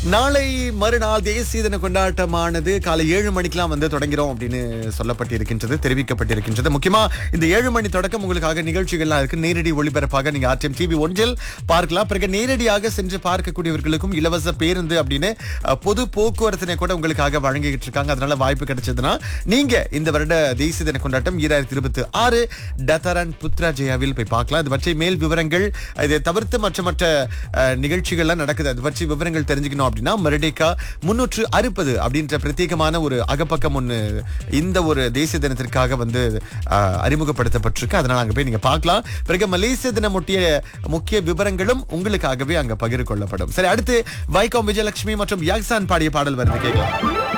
நாளை மறுநாள் தேசிய தின கொண்டாட்டமானது காலை ஏழு மணிக்கெல்லாம் வந்து தொடங்கிறோம் அப்படின்னு சொல்லப்பட்டிருக்கின்றது தெரிவிக்கப்பட்டிருக்கின்றது முக்கியமா இந்த ஏழு மணி தொடக்கம் உங்களுக்காக நிகழ்ச்சிகள்லாம் இருக்கு நேரடி ஒளிபரப்பாக நீங்க ஆர்டிஎம் டிவி ஒன்றில் பார்க்கலாம் பிறகு நேரடியாக சென்று பார்க்கக்கூடியவர்களுக்கும் இலவச பேருந்து அப்படின்னு அஹ், பொது போக்குவரத்தினை கூட உங்களுக்காக வழங்கிட்டு இருக்காங்க அதனால வாய்ப்பு கிடைச்சதுன்னா நீங்க இந்த வருட தேசிய தின கொண்டாட்டம் ஈராயிரத்தி இருபத்தி ஆறு டத்தரன் புத்ரா ஜெயாவில் போய் பார்க்கலாம் இது பற்றி மேல் விவரங்கள் இதை தவிர்த்து மற்ற மற்ற அஹ், நிகழ்ச்சிகள்லாம் நடக்குது அது பற்றி விவரங்கள் தெரிஞ்சுக்கணும் அப்படின்னா மறுடிக்கா முன்னூற்று அறுபது அப்படின்ற பிரத்யேகமான ஒரு அகப்பக்கம் ஒண்ணு இந்த ஒரு தேசிய தினத்திற்காக வந்து அஹ், அறிமுகப்படுத்தப்பட்டிருக்கு அதனால அங்க போய் நீங்க பார்க்கலாம் பிறகு மலேசிய தினம் ஒட்டிய முக்கிய விவரங்களும் உங்களுக்காகவே அங்க பகிர்ந்து கொள்ளப்படும் சரி அடுத்து வைகோம் விஜயலட்சுமி மற்றும் யாக்சான் பாடிய பாடல் வருது கேட்கலாம்